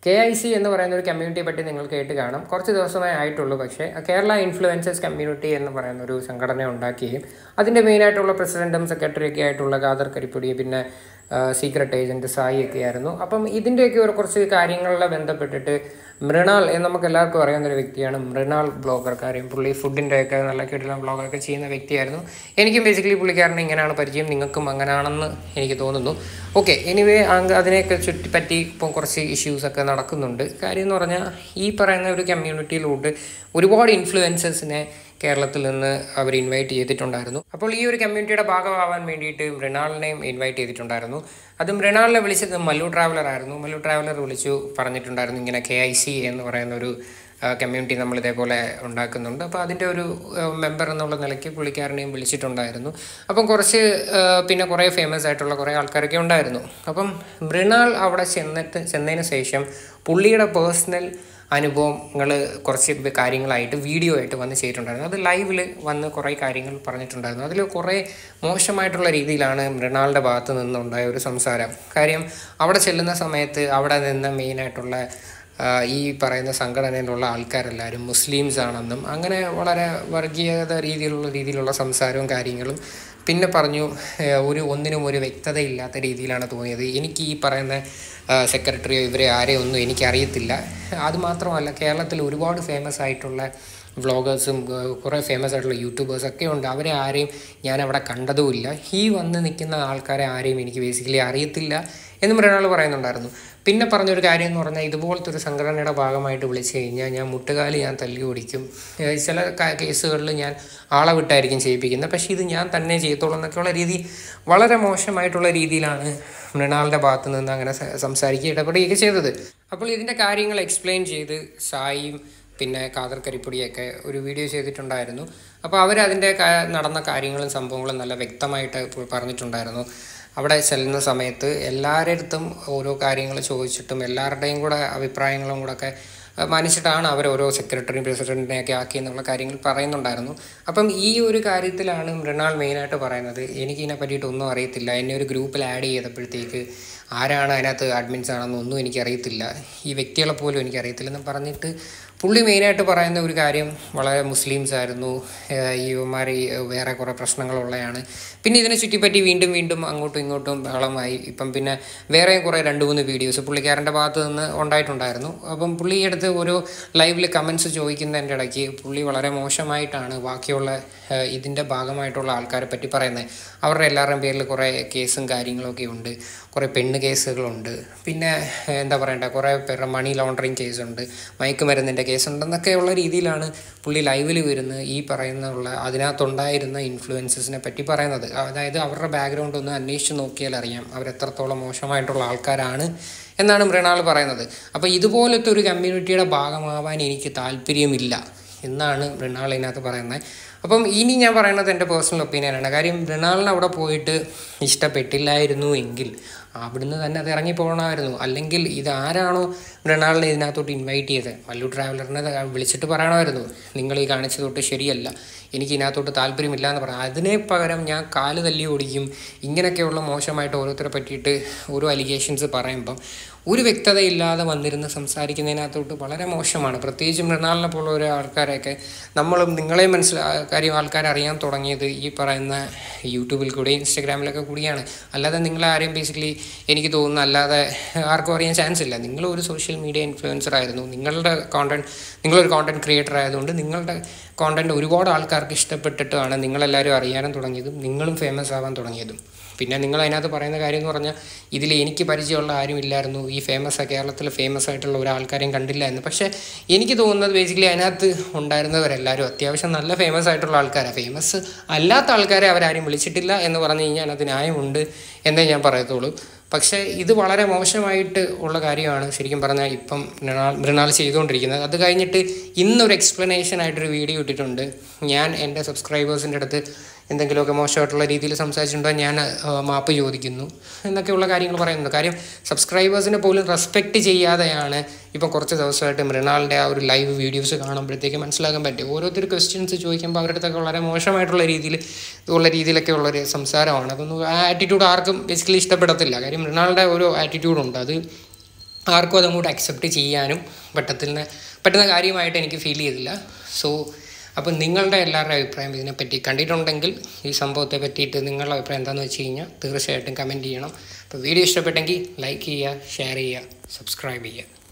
K I C എന്ന് പറയുന്ന ഒരു കമ്മ്യൂണിറ്റിയെ പറ്റി നിങ്ങൾ കേട്ട് കാണും കുറച്ച് ദിവസമേ ആയിട്ടുള്ളൂ പക്ഷേ കേരള ഇൻഫ്ലുവൻസേഴ്സ് കമ്മ്യൂണിറ്റി എന്ന് പറയുന്ന ഒരു സംഘടന ഉണ്ടാക്കുകയും അതിൻ്റെ മെയിനായിട്ടുള്ള പ്രസിഡൻറ്റും സെക്രട്ടറിയൊക്കെ ആയിട്ടുള്ള ഖാദർ കരിപ്പൊടി പിന്നെ സീക്രട്ട് ഏജൻറ്റ് സായി ഒക്കെ ആയിരുന്നു അപ്പം ഇതിൻ്റെയൊക്കെ ഒരു കുറച്ച് കാര്യങ്ങളിലെ ബന്ധപ്പെട്ടിട്ട് മൃണാൾ എന്ന് നമുക്ക് എല്ലാവർക്കും അറിയാവുന്ന ഒരു വ്യക്തിയാണ് മൃണാൾ ബ്ലോഗർ കാര്യം പുള്ളി ഫുഡിൻ്റെ ഒക്കെ നല്ല കിട്ടുന്ന ബ്ലോഗൊക്കെ ചെയ്യുന്ന വ്യക്തിയായിരുന്നു എനിക്കും ബേസിക്കലി പുള്ളിക്കാരനെ ഇങ്ങനെയാണ് പരിചയം നിങ്ങൾക്കും അങ്ങനെയാണെന്ന് എനിക്ക് തോന്നുന്നു ഓക്കെ എനിവേ അതിനെയൊക്കെ ചുറ്റിപ്പറ്റി ഇപ്പം കുറച്ച് ഇഷ്യൂസൊക്കെ നടക്കുന്നുണ്ട് കാര്യം എന്ന് പറഞ്ഞാൽ ഈ പറയുന്ന ഒരു കമ്മ്യൂണിറ്റിയിലോട്ട് ഒരുപാട് ഇൻഫ്ലുവൻസേഴ്സിനെ കേരളത്തിൽ നിന്ന് അവർ ഇൻവൈറ്റ് ചെയ്തിട്ടുണ്ടായിരുന്നു അപ്പോൾ ഈ ഒരു കമ്മ്യൂണിറ്റിയുടെ ഭാഗമാവാൻ വേണ്ടിയിട്ട് മൃണാളിനെയും ഇൻവൈറ്റ് ചെയ്തിട്ടുണ്ടായിരുന്നു അത് മൃണാളിനെ വിളിച്ചത് മല്ലു ട്രാവലർ ആയിരുന്നു മല്ലു ട്രാവലർ വിളിച്ചു പറഞ്ഞിട്ടുണ്ടായിരുന്നു ഇങ്ങനെ കെ ഐ സി എന്ന് പറയുന്ന ഒരു കമ്മ്യൂണിറ്റി നമ്മൾ ഇതേപോലെ ഉണ്ടാക്കുന്നുണ്ട് അപ്പോൾ അതിൻ്റെ ഒരു മെമ്പർ എന്നുള്ള നിലയ്ക്ക് പുള്ളിക്കാരനെയും വിളിച്ചിട്ടുണ്ടായിരുന്നു അപ്പം കുറച്ച് പിന്നെ കുറേ ഫേമസ് ആയിട്ടുള്ള കുറേ ആൾക്കാരൊക്കെ ഉണ്ടായിരുന്നു അപ്പം മൃണാൾ അവിടെ ചെന്നിട്ട് ചെന്നതിന് ശേഷം പുള്ളിയുടെ പേഴ്സണൽ അനുഭവങ്ങൾ കുറച്ച് കാര്യങ്ങളായിട്ട് വീഡിയോ ആയിട്ട് വന്ന് ചെയ്തിട്ടുണ്ടായിരുന്നു അത് ലൈവിൽ വന്ന് കുറേ കാര്യങ്ങൾ പറഞ്ഞിട്ടുണ്ടായിരുന്നു അതിൽ കുറേ മോശമായിട്ടുള്ള രീതിയിലാണ് മൃണാളുടെ ഭാഗത്ത് നിന്നുണ്ടായ ഒരു സംസാരം കാര്യം അവിടെ ചെല്ലുന്ന സമയത്ത് അവിടെ നിന്ന് മെയിനായിട്ടുള്ള ഈ പറയുന്ന സംഘടനയിലുള്ള ആൾക്കാരെല്ലാവരും മുസ്ലിംസ് ആണെന്നും അങ്ങനെ വളരെ വർഗീയത രീതിയിലുള്ള രീതിയിലുള്ള സംസാരവും കാര്യങ്ങളും പിന്നെ പറഞ്ഞു ഒരു ഒന്നിനും ഒരു വ്യക്തതയില്ലാത്ത രീതിയിലാണ് തോന്നിയത് എനിക്ക് ഈ പറയുന്ന സെക്രട്ടറിയോ ഇവരെ ആരെയോ ഒന്നും എനിക്കറിയത്തില്ല അതുമാത്രമല്ല കേരളത്തിൽ ഒരുപാട് ഫേമസ് ആയിട്ടുള്ള വ്ളോഗേഴ്സും കുറേ ഫേമസ് ആയിട്ടുള്ള യൂട്യൂബേഴ്സൊക്കെ ഉണ്ട് അവരെ ആരെയും ഞാൻ അവിടെ കണ്ടതുമില്ല ഈ വന്ന് നിൽക്കുന്ന ആൾക്കാരെ ആരെയും എനിക്ക് ബേസിക്കലി അറിയത്തില്ല എന്ന് മറ്റൊരാൾ പറയുന്നുണ്ടായിരുന്നു പിന്നെ പറഞ്ഞൊരു കാര്യം എന്ന് പറഞ്ഞാൽ ഇതുപോലത്തെ ഒരു സംഘടനയുടെ ഭാഗമായിട്ട് വിളിച്ചു കഴിഞ്ഞാൽ ഞാൻ മുട്ടുകാലി ഞാൻ തല്ലി ഓടിക്കും ചില കേസുകളിൽ ഞാൻ ആളെ വിട്ടായിരിക്കും ചെയ്യിപ്പിക്കുന്നത് പക്ഷേ ഇത് ഞാൻ തന്നെ ചെയ്യത്തുള്ളൂ എന്നൊക്കെയുള്ള രീതി വളരെ മോശമായിട്ടുള്ള രീതിയിലാണ് മൃണാളിൻ്റെ ഭാഗത്ത് നിന്ന് അങ്ങനെ സംസാരിക്കുക ഇടപെടുകയൊക്കെ ചെയ്തത് അപ്പോൾ ഇതിൻ്റെ കാര്യങ്ങൾ എക്സ്പ്ലെയിൻ ചെയ്ത് സായിയും പിന്നെ കാതർ കരിപ്പൊടിയൊക്കെ ഒരു വീഡിയോ ചെയ്തിട്ടുണ്ടായിരുന്നു അപ്പോൾ അവരതിൻ്റെ നടന്ന കാര്യങ്ങളും സംഭവങ്ങളും നല്ല വ്യക്തമായിട്ട് പറഞ്ഞിട്ടുണ്ടായിരുന്നു അവിടെ ചെല്ലുന്ന സമയത്ത് എല്ലാവരുടെ അടുത്തും ഓരോ കാര്യങ്ങൾ ചോദിച്ചിട്ടും എല്ലാവരുടെയും കൂടെ അഭിപ്രായങ്ങളും കൂടെ ഒക്കെ മാനിച്ചിട്ടാണ് അവർ ഓരോ സെക്രട്ടറിയും പ്രസിഡൻറ്റിനെയൊക്കെ ആക്കി എന്നുള്ള കാര്യങ്ങൾ പറയുന്നുണ്ടായിരുന്നു അപ്പം ഈ ഒരു കാര്യത്തിലാണ് മൃണാൾ മെയിനായിട്ട് പറയുന്നത് എനിക്ക് ഇതിനെ പറ്റിയിട്ട് ഒന്നും അറിയത്തില്ല എന്നെ ഒരു ഗ്രൂപ്പിൽ ആഡ് ചെയ്തപ്പോഴത്തേക്ക് ആരാണ് അതിനകത്ത് അഡ്മിൻസ് ആണെന്നൊന്നും എനിക്കറിയത്തില്ല ഈ വ്യക്തികളെ പോലും എനിക്കറിയത്തില്ലെന്ന് പറഞ്ഞിട്ട് പുള്ളി മെയിനായിട്ട് പറയുന്ന ഒരു കാര്യം വളരെ മുസ്ലിംസ് ആയിരുന്നു ഈ ഇവന്മാർ വേറെ കുറേ പ്രശ്നങ്ങളുള്ളതാണ് പിന്നെ ഇതിനെ ചുറ്റിപ്പറ്റി വീണ്ടും വീണ്ടും അങ്ങോട്ടും ഇങ്ങോട്ടും ബഹളമായി ഇപ്പം പിന്നെ വേറെയും കുറേ രണ്ട് മൂന്ന് വീഡിയോസ് പുള്ളിക്കാരൻ്റെ ഭാഗത്ത് നിന്ന് ഉണ്ടായിട്ടുണ്ടായിരുന്നു അപ്പം പുള്ളി എടുത്ത് ഒരു ലൈവിൽ കമൻസ് ചോദിക്കുന്നതിൻ്റെ ഇടയ്ക്ക് പുള്ളി വളരെ മോശമായിട്ടാണ് ബാക്കിയുള്ള ഇതിൻ്റെ ഭാഗമായിട്ടുള്ള ആൾക്കാരെ പറ്റി പറയുന്നത് അവരുടെ എല്ലാവരുടെയും പേരിൽ കുറേ കേസും കാര്യങ്ങളൊക്കെ ഉണ്ട് കുറേ പെണ്ണ് കേസുകളുണ്ട് പിന്നെ എന്താ പറയണ്ട കുറേ പേരുടെ മണി ലോണ്ടറിങ് കേസുണ്ട് മയക്കുമരുന്നിൻ്റെ കേസുണ്ടെന്നൊക്കെയുള്ള രീതിയിലാണ് പുള്ളി ലൈവിൽ വരുന്നത് ഈ പറയുന്നുള്ള അതിനകത്തുണ്ടായിരുന്ന ഇൻഫ്ലുവൻസസിനെ പറ്റി പറയുന്നത് അതായത് അവരുടെ ബാക്ക്ഗ്രൗണ്ട് ഒന്ന് അന്വേഷിച്ച് നോക്കിയാൽ അറിയാം അവരെത്രത്തോളം മോശമായിട്ടുള്ള ആൾക്കാരാണ് എന്നാണ് മൃണാൾ പറയുന്നത് അപ്പോൾ ഇതുപോലത്തെ ഒരു കമ്മ്യൂണിറ്റിയുടെ ഭാഗമാവാൻ എനിക്ക് താല്പര്യമില്ല എന്നാണ് മൃണാൾ ഇതിനകത്ത് പറയുന്നത് അപ്പം ഇനി ഞാൻ പറയുന്നത് എൻ്റെ പേഴ്സണൽ ഒപ്പീനിയനാണ് കാര്യം മൃണാളിന് അവിടെ പോയിട്ട് ഇഷ്ടപ്പെട്ടില്ലായിരുന്നു എങ്കിൽ അവിടുന്ന് തന്നെ അത് ഇറങ്ങി പോകണമായിരുന്നു അല്ലെങ്കിൽ ഇത് ആരാണോ മൃണാളിനെ ഇതിനകത്തോട്ട് ഇൻവൈറ്റ് ചെയ്തത് മല്ലു ട്രാവലറിനെ വിളിച്ചിട്ട് പറയണമായിരുന്നു നിങ്ങൾ ഈ കാണിച്ചത് തൊട്ട് ശരിയല്ല എനിക്ക് ഇതിനകത്തോട്ട് താല്പര്യമില്ല എന്ന് പറയാം അതിനെ പകരം ഞാൻ കാല് തല്ലി ഓടിക്കും ഇങ്ങനെയൊക്കെയുള്ള മോശമായിട്ട് ഓരോരുത്തരെ പറ്റിയിട്ട് ഓരോ അലിഗേഷൻസ് പറയുമ്പം ഒരു വ്യക്തതയില്ലാതെ വന്നിരുന്ന് സംസാരിക്കുന്നതിനകത്തോട്ട് വളരെ മോശമാണ് പ്രത്യേകിച്ച് മൃണാളിനെ പോലുള്ള ഒരു ആൾക്കാരെയൊക്കെ നമ്മളും നിങ്ങളെ മനസ്സിലാ കാര്യം ആൾക്കാർ അറിയാൻ തുടങ്ങിയത് ഈ പറയുന്ന യൂട്യൂബിൽ കൂടെ ഇൻസ്റ്റഗ്രാമിലൊക്കെ കൂടിയാണ് അല്ലാതെ നിങ്ങളെ ആരെയും ബേസിക്കലി എനിക്ക് തോന്നുന്നു അല്ലാതെ ആർക്കും അറിയാൻ ചാൻസ് ഇല്ല നിങ്ങൾ ഒരു സോഷ്യൽ മീഡിയ ഇൻഫ്ലുവൻസർ ആയിരുന്നു നിങ്ങളുടെ കോണ്ടന്റ് നിങ്ങളൊരു കോണ്ടന്റ് ക്രിയേറ്റർ ആയതുകൊണ്ട് നിങ്ങളുടെ കോണ്ടന്റ് ഒരുപാട് ആൾക്കാർക്ക് ഇഷ്ടപ്പെട്ടിട്ടാണ് നിങ്ങളെല്ലാവരും അറിയാനും തുടങ്ങിയതും നിങ്ങളും ഫേമസ് ആവാൻ തുടങ്ങിയതും പിന്നെ നിങ്ങൾ അതിനകത്ത് പറയുന്ന കാര്യം എന്ന് പറഞ്ഞാൽ ഇതിൽ എനിക്ക് പരിചയമുള്ള ആരും ഇല്ലായിരുന്നു ഈ ഫേമസ് കേരളത്തിൽ ഫേമസ് ആയിട്ടുള്ള ഒരാൾക്കാരെയും കണ്ടില്ല എന്ന് പക്ഷേ എനിക്ക് തോന്നുന്നത് ബേസിക്കലി അതിനകത്ത് ഉണ്ടായിരുന്നവരെല്ലാവരും അത്യാവശ്യം നല്ല ഫേമസ് ആയിട്ടുള്ള ആൾക്കാരാണ് ഫേമസ് അല്ലാത്ത ആൾക്കാരെ അവരാരും വിളിച്ചിട്ടില്ല എന്ന് പറഞ്ഞു കഴിഞ്ഞാൽ അത് ന്യായമുണ്ട് എന്നേ ഞാൻ പറയത്തുള്ളൂ പക്ഷേ ഇത് വളരെ മോശമായിട്ട് ഉള്ള കാര്യമാണ് ശരിക്കും പറഞ്ഞാൽ ഇപ്പം മൃണാൾ മൃണാൾ ചെയ്തുകൊണ്ടിരിക്കുന്നത് അത് കഴിഞ്ഞിട്ട് ഇന്നൊരു എക്സ്പ്ലനേഷൻ ആയിട്ടൊരു വീഡിയോ ഇട്ടിട്ടുണ്ട് ഞാൻ എൻ്റെ സബ്സ്ക്രൈബേഴ്സിൻ്റെ അടുത്ത് എന്തെങ്കിലുമൊക്കെ മോശമായിട്ടുള്ള രീതിയിൽ സംസാരിച്ചിട്ടുണ്ടോ ഞാൻ മാപ്പ് ചോദിക്കുന്നു എന്നൊക്കെയുള്ള കാര്യങ്ങൾ പറയുന്നുണ്ട് കാര്യം സബ്സ്ക്രൈബേഴ്സിനെ പോലും റെസ്പെക്റ്റ് ചെയ്യാതെയാണ് ഇപ്പം കുറച്ച് ദിവസമായിട്ട് മൃണാളിൻ്റെ ആ ഒരു ലൈവ് വീഡിയോസ് കാണുമ്പോഴത്തേക്ക് മനസ്സിലാക്കാൻ പറ്റും ഓരോരുത്തർ ക്വസ്റ്റ്യൻസ് ചോദിക്കുമ്പോൾ അവരുടെ അടുത്തൊക്കെ വളരെ മോശമായിട്ടുള്ള രീതിയിൽ ഉള്ള രീതിയിലൊക്കെ ഉള്ളൊരു സംസാരമാണ് അതൊന്നും ആ ആറ്റിറ്റ്യൂഡ് ആർക്കും ബേസിക്കലി ഇഷ്ടപ്പെടത്തില്ല കാര്യം മൃണാളുടെ ഒരു ആറ്റിറ്റ്യൂഡുണ്ട് അത് ആർക്കും അതങ്ങോട്ട് അക്സെപ്റ്റ് ചെയ്യാനും പറ്റത്തില്ല പറ്റുന്ന കാര്യമായിട്ട് എനിക്ക് ഫീൽ ചെയ്തില്ല സോ അപ്പം നിങ്ങളുടെ എല്ലാവരുടെ അഭിപ്രായം ഇതിനെപ്പറ്റി കണ്ടിട്ടുണ്ടെങ്കിൽ ഈ സംഭവത്തെ പറ്റിയിട്ട് നിങ്ങളുടെ അഭിപ്രായം എന്താണെന്ന് വെച്ച് കഴിഞ്ഞാൽ തീർച്ചയായിട്ടും കമൻറ്റ് ചെയ്യണം അപ്പോൾ വീഡിയോ ഇഷ്ടപ്പെട്ടെങ്കിൽ ലൈക്ക് ചെയ്യുക ഷെയർ ചെയ്യുക സബ്സ്ക്രൈബ് ചെയ്യുക